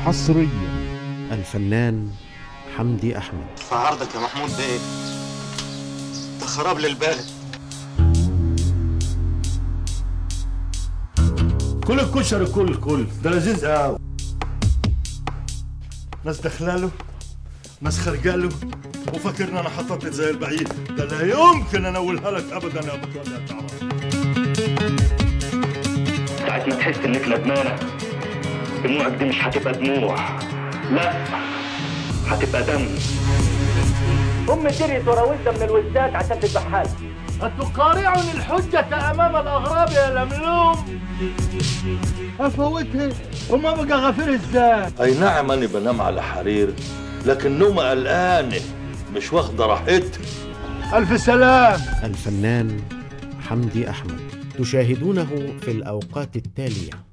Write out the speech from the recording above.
حصريا الفنان حمدي أحمد في عرضك يا محمود ده ايه؟ ده خراب للبلد كل الكشري كل كل ده لذيذ قوي ناس داخلاله ناس خارجاله وفاكرني انا حطيت زي البعيد ده لا يمكن انولها لك ابدا يا بطل يا تعرف ساعة ما تحس انك ندمانة دموعك دي مش هتبقى دموع لا هتبقى دم ام جريت ورا ولده من الولدات عشان تذبحها لي أتقارعني الحجة أمام الأغراب يا لملوم أفوتها وما بقى غفير ازاي اي نعم انا بنام على حرير لكن نومة قلقانة مش واخدة راحتها ألف سلام الفنان حمدي أحمد تشاهدونه في الأوقات التالية